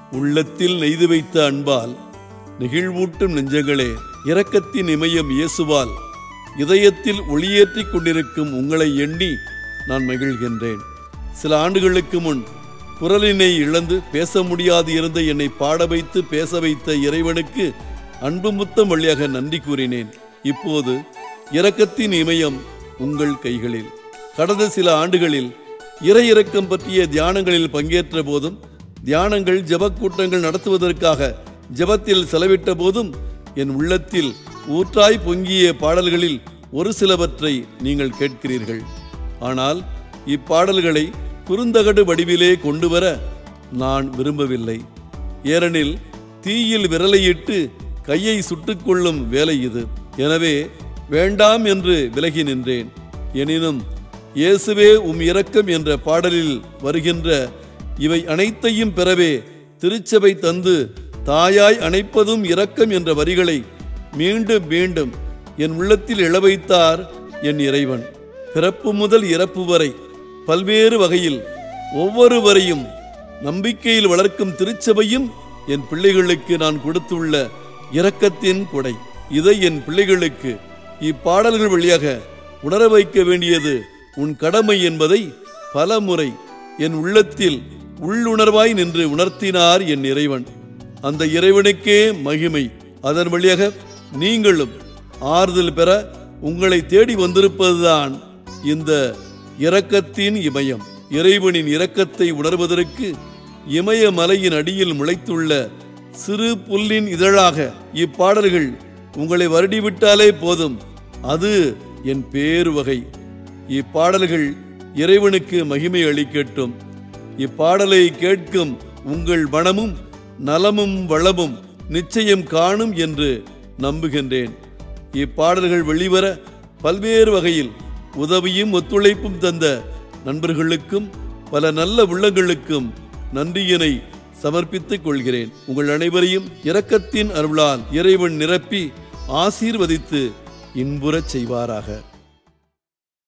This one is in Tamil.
உள்ளத்தில் நெய்து வைத்த அன்பால் நெகிழ்வூட்டும் நெஞ்சங்களே இரக்கத்தின் இமயம் இயேசுவால் இதயத்தில் ஒளியேற்றிக் கொண்டிருக்கும் உங்களை எண்ணி நான் மகிழ்கின்றேன் சில ஆண்டுகளுக்கு முன் குரலினை இழந்து பேச முடியாது இருந்த என்னை பாட வைத்து பேச வைத்த இறைவனுக்கு அன்பு முத்தம் வழியாக நன்றி கூறினேன் இப்போது இரக்கத்தின் இமயம் உங்கள் கைகளில் கடந்த சில ஆண்டுகளில் இறை இரக்கம் பற்றிய தியானங்களில் பங்கேற்ற போதும் தியானங்கள் ஜெபக் கூட்டங்கள் நடத்துவதற்காக ஜெபத்தில் செலவிட்ட போதும் என் உள்ளத்தில் ஊற்றாய் பொங்கிய பாடல்களில் ஒரு சிலவற்றை நீங்கள் கேட்கிறீர்கள் ஆனால் இப்பாடல்களை குறுந்தகடு வடிவிலே கொண்டு வர நான் விரும்பவில்லை ஏனெனில் தீயில் விரலையிட்டு கையை சுட்டுக்கொள்ளும் வேலை இது எனவே வேண்டாம் என்று விலகி நின்றேன் எனினும் இயேசுவே உம் இரக்கம் என்ற பாடலில் வருகின்ற இவை அனைத்தையும் பெறவே திருச்சபை தந்து தாயாய் அணைப்பதும் இரக்கம் என்ற வரிகளை மீண்டும் மீண்டும் என் உள்ளத்தில் இழவைத்தார் என் இறைவன் பிறப்பு முதல் இறப்பு வரை பல்வேறு வகையில் ஒவ்வொருவரையும் நம்பிக்கையில் வளர்க்கும் திருச்சபையும் என் பிள்ளைகளுக்கு நான் கொடுத்துள்ள இரக்கத்தின் கொடை இதை என் பிள்ளைகளுக்கு இப்பாடல்கள் வழியாக உணர வைக்க வேண்டியது உன் கடமை என்பதை பல முறை என் உள்ளத்தில் உள்ளுணர்வாய் நின்று உணர்த்தினார் என் இறைவன் அந்த இறைவனுக்கே மகிமை அதன் வழியாக நீங்களும் ஆறுதல் பெற உங்களை தேடி வந்திருப்பதுதான் இந்த இரக்கத்தின் இமயம் இறைவனின் இரக்கத்தை உணர்வதற்கு இமயமலையின் அடியில் முளைத்துள்ள சிறு புல்லின் இதழாக இப்பாடல்கள் உங்களை வருடிவிட்டாலே போதும் அது என் பேரு வகை இப்பாடல்கள் இறைவனுக்கு மகிமை அளிக்கட்டும் இப்பாடலை கேட்கும் உங்கள் மனமும் நலமும் வளமும் நிச்சயம் காணும் என்று நம்புகின்றேன் இப்பாடல்கள் வெளிவர பல்வேறு வகையில் உதவியும் ஒத்துழைப்பும் தந்த நண்பர்களுக்கும் பல நல்ல உள்ளங்களுக்கும் நன்றியினை சமர்ப்பித்துக் கொள்கிறேன் உங்கள் அனைவரையும் இரக்கத்தின் அருளால் இறைவன் நிரப்பி ஆசீர்வதித்து இன்புறச் செய்வாராக